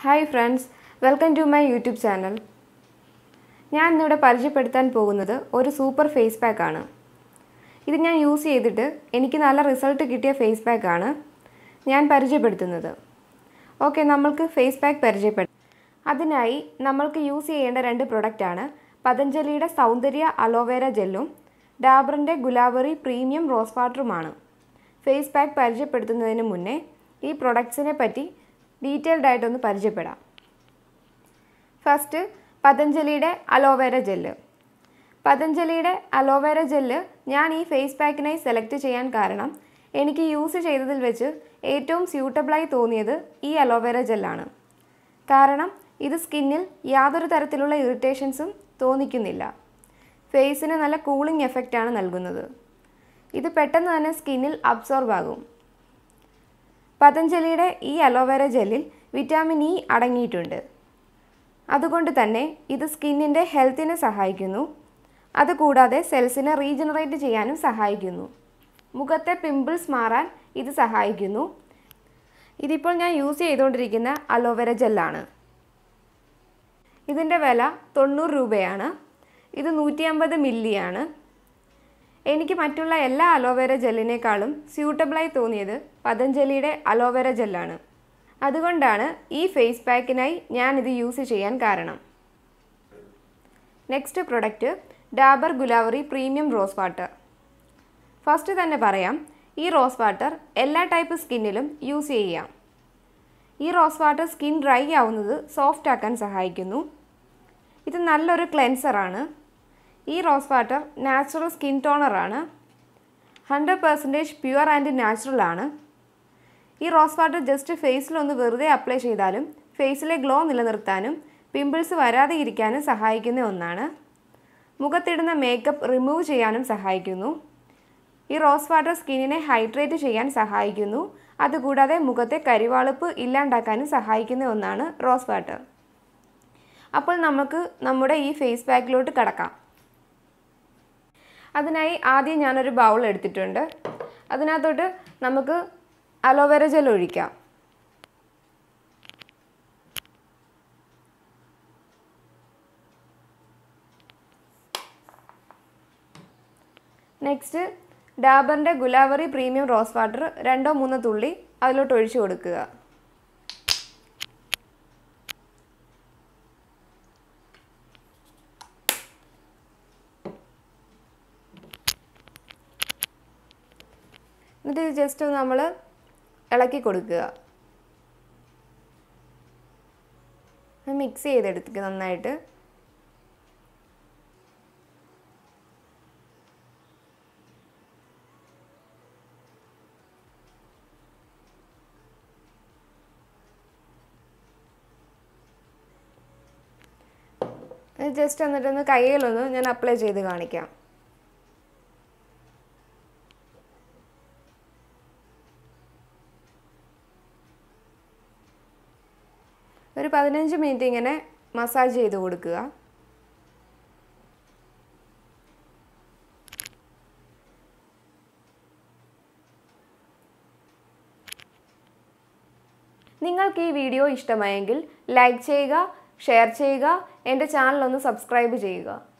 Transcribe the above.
hi friends welcome to my YouTube channel ഞാൻ ഇന്നിവിടെ പരിചയപ്പെടുത്താൻ പോകുന്നത് ഒരു സൂപ്പർ ഫേസ് പാക്ക് ആണ് ഇത് ഞാൻ യൂസ് ചെയ്തിട്ട് എനിക്ക് നല്ല റിസൾട്ട് കിട്ടിയ ഫേസ് പാക്ക് ആണ് ഞാൻ പരിചയപ്പെടുത്തുന്നത് ഓക്കെ നമ്മൾക്ക് ഫേസ് പാക്ക് പരിചയപ്പെടും അതിനായി നമ്മൾക്ക് യൂസ് ചെയ്യേണ്ട രണ്ട് പ്രൊഡക്റ്റാണ് പതഞ്ജലിയുടെ സൗന്ദര്യ അലോവേര ജെല്ലും ഡാബറിൻ്റെ ഗുലാബറി പ്രീമിയം റോസ് വാട്ടറുമാണ് ഫേസ് പാക്ക് പരിചയപ്പെടുത്തുന്നതിന് മുന്നേ ഈ പ്രൊഡക്ട്സിനെ പറ്റി ഡീറ്റെയിൽഡ് ആയിട്ടൊന്ന് പരിചയപ്പെടാം ഫസ്റ്റ് പതഞ്ജലിയുടെ അലോവേര ജെല്ല് പതഞ്ജലിയുടെ അലോവേര ജെല്ല് ഞാൻ ഈ ഫേസ് പാക്കിനായി സെലക്ട് ചെയ്യാൻ കാരണം എനിക്ക് യൂസ് ചെയ്തതിൽ വെച്ച് ഏറ്റവും സ്യൂട്ടബിളായി തോന്നിയത് ഈ അലോവേര ജെല്ലാണ് കാരണം ഇത് സ്കിന്നിൽ യാതൊരു തരത്തിലുള്ള ഇറിറ്റേഷൻസും തോന്നിക്കുന്നില്ല ഫേസിന് നല്ല കൂളിംഗ് എഫക്റ്റാണ് നൽകുന്നത് ഇത് പെട്ടെന്ന് തന്നെ സ്കിന്നിൽ അബ്സോർബ് ആകും പതഞ്ജലിയുടെ ഈ അലോവേര ജെല്ലിൽ വിറ്റാമിൻ ഇ അടങ്ങിയിട്ടുണ്ട് അതുകൊണ്ട് തന്നെ ഇത് സ്കിന്നിൻ്റെ ഹെൽത്തിനെ സഹായിക്കുന്നു അതുകൂടാതെ സെൽസിനെ റീജനറേറ്റ് ചെയ്യാനും സഹായിക്കുന്നു മുഖത്തെ പിമ്പിൾസ് മാറാൻ ഇത് സഹായിക്കുന്നു ഇതിപ്പോൾ ഞാൻ യൂസ് ചെയ്തുകൊണ്ടിരിക്കുന്ന അലോവേര ജെല്ലാണ് ഇതിൻ്റെ വില തൊണ്ണൂറ് രൂപയാണ് ഇത് നൂറ്റി അമ്പത് മില്ലിയാണ് എനിക്ക് മറ്റുള്ള എല്ലാ അലോവേര ജെല്ലിനേക്കാളും സ്യൂട്ടബിളായി തോന്നിയത് പതഞ്ജലിയുടെ അലോവേര ജെല്ലാണ് അതുകൊണ്ടാണ് ഈ ഫേസ് പാക്കിനായി ഞാൻ ഇത് യൂസ് ചെയ്യാൻ കാരണം next product Dabur Gulabari premium rose water first തന്നെ പറയാം ഈ റോസ് വാട്ടർ എല്ലാ ടൈപ്പ് സ്കിന്നിലും യൂസ് ചെയ്യാം ഈ റോസ് വാട്ടർ സ്കിൻ ഡ്രൈ ആവുന്നത് സോഫ്റ്റ് ആക്കാൻ സഹായിക്കുന്നു ഇത് നല്ലൊരു ക്ലെൻസറാണ് ഈ റോസ് വാട്ടർ നാച്ചുറൽ സ്കിൻ ടോണറാണ് hundred percentage pure and natural ആണ് ഈ റോസ് വാട്ടർ ജസ്റ്റ് ഫേസിലൊന്ന് വെറുതെ അപ്ലൈ ചെയ്താലും ഫേസിലെ ഗ്ലോ നിലനിർത്താനും പിമ്പിൾസ് വരാതെ ഇരിക്കാനും സഹായിക്കുന്ന ഒന്നാണ് മുഖത്തിടുന്ന മേക്കപ്പ് റിമൂവ് ചെയ്യാനും സഹായിക്കുന്നു ഈ റോസ് വാട്ടർ സ്കിന്നിനെ ഹൈഡ്രേറ്റ് ചെയ്യാൻ സഹായിക്കുന്നു അതുകൂടാതെ മുഖത്തെ കരിവാളിപ്പ് ഇല്ലാണ്ടാക്കാനും സഹായിക്കുന്ന ഒന്നാണ് റോസ് വാട്ടർ അപ്പോൾ നമുക്ക് നമ്മുടെ ഈ ഫേസ് പാക്കിലോട്ട് കടക്കാം അതിനായി ആദ്യം ഞാനൊരു ബൗൾ എടുത്തിട്ടുണ്ട് അതിനകത്തോട്ട് നമുക്ക് അലോവേര ജെൽ ഒഴിക്കാം നെക്സ്റ്റ് ഡാബറിൻ്റെ ഗുലാബറി പ്രീമിയം റോസ് വാട്ടർ രണ്ടോ മൂന്നോ തുള്ളി അതിലോട്ട് ഒഴിച്ചു കൊടുക്കുക എന്നിട്ട് ഇത് ജസ്റ്റ് ഒന്ന് നമ്മൾ ഇളക്കി കൊടുക്കുക മിക്സ് ചെയ്തെടുക്കുക നന്നായിട്ട് ജസ്റ്റ് എന്നിട്ടൊന്ന് കയ്യിലൊന്ന് ഞാൻ അപ്ലൈ ചെയ്ത് കാണിക്കാം ഒരു പതിനഞ്ച് മിനിറ്റ് ഇങ്ങനെ മസാജ് ചെയ്ത് കൊടുക്കുക നിങ്ങൾക്ക് ഈ വീഡിയോ ഇഷ്ടമായെങ്കിൽ ലൈക്ക് ചെയ്യുക ഷെയർ ചെയ്യുക എൻ്റെ ചാനൽ ഒന്ന് സബ്സ്ക്രൈബ് ചെയ്യുക